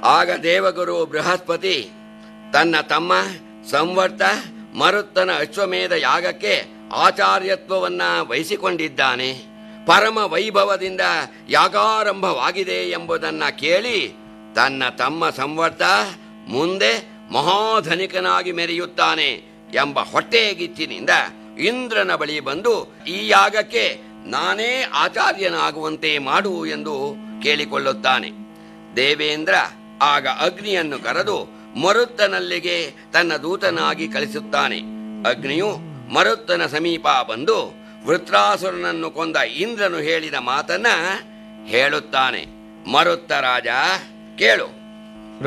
ಆಗ ದೇವಗುರು ಬೃಹಸ್ಪತಿ ತನ್ನ ತಮ್ಮ ಸಂವರ್ತ ಮರುತ್ತನ ಅಶ್ವಮೇಧ ಯಾಗಕ್ಕೆ ಆಚಾರ್ಯತ್ವವನ್ನ ವಹಿಸಿಕೊಂಡಿದ್ದಾನೆ ಪರಮ ವೈಭವದಿಂದ ಯಾಗಾರಂಭವಾಗಿದೆ ಎಂಬುದನ್ನ ಕೇಳಿ ತನ್ನ ತಮ್ಮ ಸಂವರ್ತ ಮುಂದೆ ಮಹಾಧನಿಕನಾಗಿ ಮೆರೆಯುತ್ತಾನೆ ಎಂಬ ಹೊಟ್ಟೆಗಿಚ್ಚಿನಿಂದ ಇಂದ್ರನ ಬಳಿ ಬಂದು ಈ ಯಾಗಕ್ಕೆ ನಾನೇ ಆಚಾರ್ಯನಾಗುವಂತೆ ಮಾಡು ಎಂದು ಕೇಳಿಕೊಳ್ಳುತ್ತಾನೆ ದೇವೇಂದ್ರ ಆಗ ಅಗ್ನಿಯನ್ನು ಕರೆದು ಮರುತ್ತನಲ್ಲಿಗೆ ತನ್ನ ದೂತನಾಗಿ ಕಳಿಸುತ್ತಾನೆ ಅಗ್ನಿಯು ಮರುತ್ತನ ಸಮೀಪ ಬಂದು ವೃತ್ರಾಸುರನನ್ನು ಕೊಂದ ಇಂದ್ರನು ಹೇಳಿದ ಮಾತನ್ನ ಹೇಳುತ್ತಾನೆ ಮರುತ್ತ ರಾಜ ಕೇಳು